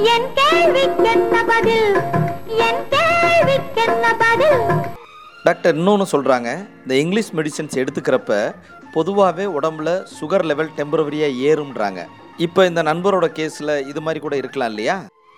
என் கேள்விக்கென்ன பதில் என் கேள்விக்கென்ன பதில் டாக்டர் இன்னொன்று சொல்கிறாங்க இந்த இங்கிலீஷ் மெடிசின்ஸ் எடுத்துக்கிறப்ப பொதுவாகவே உடம்புல சுகர் லெவல் டெம்பரவரியாக ஏறும்ன்றாங்க இப்போ இந்த நண்பரோட கேஸில் இது மாதிரி கூட இருக்கலாம் இல்லையா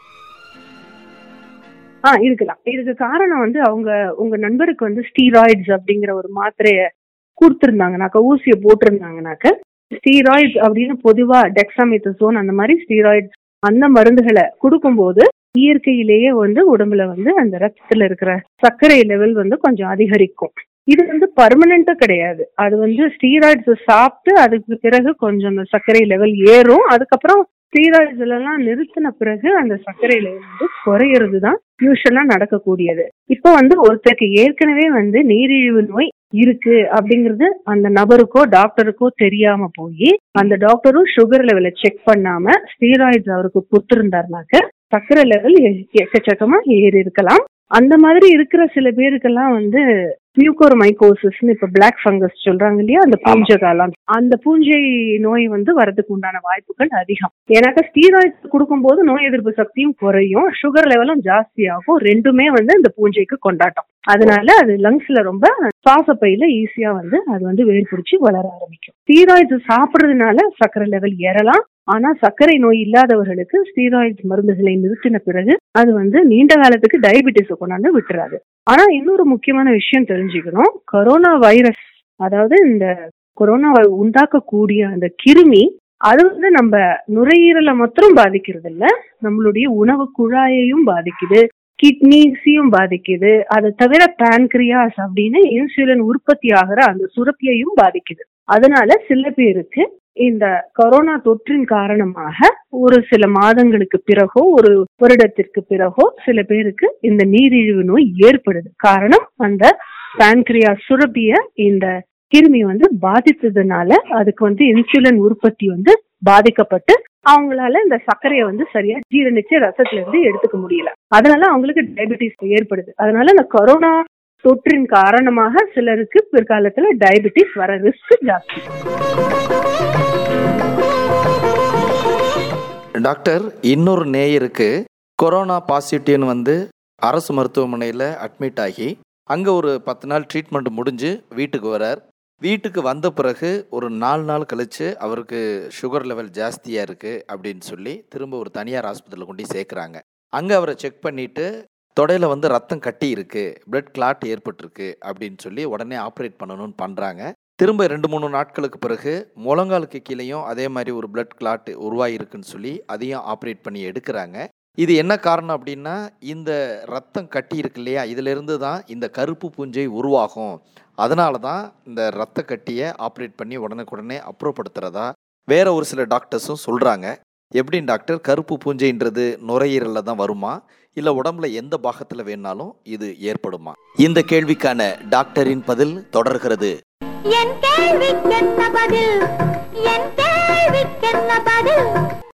ஆ இருக்கலாம் இதுக்கு காரணம் வந்து அவங்க உங்க நண்பருக்கு வந்து ஸ்டீராய்ட்ஸ் அப்படிங்கிற ஒரு மாத்திரைய கொடுத்துருந்தாங்கனாக்க ஊசியை போட்டிருந்தாங்கனாக்க ஸ்டீராய்ட்ஸ் அப்படின்னு பொதுவா டெக்ஸாமித்தசோன் அந்த மாதிரி ஸ்டீராய்ட்ஸ் அந்த மருந்துகளை கொடுக்கும்போது இயற்கையிலேயே வந்து உடம்புல வந்து அந்த ரத்தத்துல இருக்கிற சர்க்கரை லெவல் வந்து கொஞ்சம் அதிகரிக்கும் இது வந்து பர்மனண்டா கிடையாது அது வந்து ஸ்டீராய்ட்ஸ் சாப்பிட்டு அதுக்கு பிறகு கொஞ்சம் அந்த சர்க்கரை லெவல் ஏறும் அதுக்கப்புறம் ஸ்டீராய்ட்ஸ் எல்லாம் நிறுத்தின பிறகு அந்த சர்க்கரை லெவல் வந்து குறையிறது தான் யூஸ்வலா நடக்கக்கூடியது இப்போ வந்து ஒருத்தருக்கு ஏற்கனவே வந்து நீரிழிவு நோய் இருக்கு அப்படிங்கிறது அந்த நபருக்கோ டாக்டருக்கோ தெரியாம போய் அந்த டாக்டரும் சுகர் லெவலை செக் பண்ணாம ஸ்டீராய்ட்ஸ் அவருக்கு கொடுத்திருந்தாருனாக்க சர்க்கரை லெவல் எக்கச்சக்கமா ஏறி இருக்கலாம் அந்த மாதிரி இருக்கிற சில பேருக்கெல்லாம் வந்து மியூகோரமைகோசிஸ்னு இப்ப பிளாக் ஃபங்கஸ் சொல்றாங்க இல்லையா அந்த பூஞ்சை காலம் அந்த பூஞ்சை நோய் வந்து வரதுக்கு உண்டான வாய்ப்புகள் அதிகம் ஏன்னாக்கா ஸ்டீராய்ட்ஸ் கொடுக்கும்போது நோய் எதிர்ப்பு சக்தியும் குறையும் சுகர் லெவலும் ஜாஸ்தியாகும் ரெண்டுமே வந்து இந்த பூஞ்சைக்கு கொண்டாட்டம் அதனால அது லங்ஸ்ல ரொம்ப சுவாசப்பையில ஈஸியா வந்து அது வந்து வேர் பிடிச்சி வளர ஆரம்பிக்கும் ஸ்டீராய்ட்ஸ் சாப்பிடுறதுனால சர்க்கரை லெவல் ஏறலாம் ஆனா சர்க்கரை நோய் இல்லாதவர்களுக்கு ஸ்டீராய்ட்ஸ் மருந்துகளை நிறுத்தின பிறகு அது வந்து நீண்ட காலத்துக்கு டயபிட்டிஸ் கொண்டாந்து விட்டுறாது ஆனா இன்னொரு முக்கியமான விஷயம் தெரிஞ்சுக்கணும் கொரோனா வைரஸ் அதாவது இந்த கொரோனா உண்டாக்கக்கூடிய அந்த கிருமி அது வந்து நம்ம நுரையீரலை மாத்திரம் பாதிக்கிறது இல்ல நம்மளுடைய உணவு குழாயையும் பாதிக்குது கிட்னிஸையும் பாதிக்குது அது தவிர பான்கிரியாஸ் அப்படின்னு இன்சுலின் உற்பத்தி ஆகிற அந்த சுரப்பியையும் பாதிக்குது அதனால சில பேருக்கு இந்த கொரோனா தொற்றின் காரணமாக ஒரு சில மாதங்களுக்கு பிறகோ ஒரு வருடத்திற்கு பிறகோ சில பேருக்கு இந்த நீரிழிவு நோய் ஏற்படுது காரணம் அந்த பான்கிரியா சுரப்பிய இந்த கிருமி வந்து பாதித்ததுனால அதுக்கு வந்து இன்சுலின் உற்பத்தி வந்து பாதிக்கப்பட்டு அவங்களால இந்த சர்க்கரையை வந்து சரியா ஜீரணிச்சு ரசத்துல இருந்து எடுத்துக்க முடியல அதனால அவங்களுக்கு டயபிட்டிஸ் ஏற்படுது அதனால இந்த கொரோனா தொற்றின் காரணமாக சிலருக்கு பிற்காலத்துல டயபிட்டிஸ் வர ரிஸ்க் ஜாஸ்தி டாக்டர் இன்னொரு நேயருக்கு கொரோனா பாசிட்டிவ்னு வந்து அரசு மருத்துவமனையில் அட்மிட் ஆகி அங்கே ஒரு பத்து நாள் ட்ரீட்மெண்ட் முடிஞ்சு வீட்டுக்கு வரார் வீட்டுக்கு வந்த பிறகு ஒரு நாலு நாள் கழித்து அவருக்கு சுகர் லெவல் ஜாஸ்தியாக இருக்குது அப்படின்னு சொல்லி திரும்ப ஒரு தனியார் ஆஸ்பத்திரியில் கொண்டு போய் சேர்க்குறாங்க அங்கே அவரை செக் பண்ணிவிட்டு தொடையில் வந்து ரத்தம் கட்டி இருக்குது பிளட் கிளாட் ஏற்பட்டிருக்கு அப்படின்னு சொல்லி உடனே ஆப்ரேட் பண்ணணும்னு பண்ணுறாங்க திரும்ப ரெண்டு மூணு நாட்களுக்கு பிறகு முழங்காலுக்கு கீழேயும் அதே மாதிரி ஒரு பிளட் கிளாட் உருவாகிருக்குன்னு சொல்லி அதையும் ஆப்ரேட் பண்ணி எடுக்கிறாங்க இது என்ன காரணம் அப்படின்னா இந்த ரத்தம் கட்டி இருக்கு இல்லையா இதிலிருந்து தான் இந்த கருப்பு பூஞ்சை உருவாகும் அதனால தான் இந்த ரத்த கட்டியை ஆப்ரேட் பண்ணி உடனுக்குடனே அப்புறப்படுத்துறதா வேற ஒரு சில டாக்டர்ஸும் சொல்கிறாங்க எப்படின்னு டாக்டர் கருப்பு பூஞ்சைன்றது நுரையீரலில் தான் வருமா இல்லை உடம்புல எந்த பாகத்தில் வேணாலும் இது ஏற்படுமா இந்த கேள்விக்கான டாக்டரின் பதில் தொடர்கிறது என் கேள்விக்கென்ன பதில் என் கேள்விக்கென்ன பதில்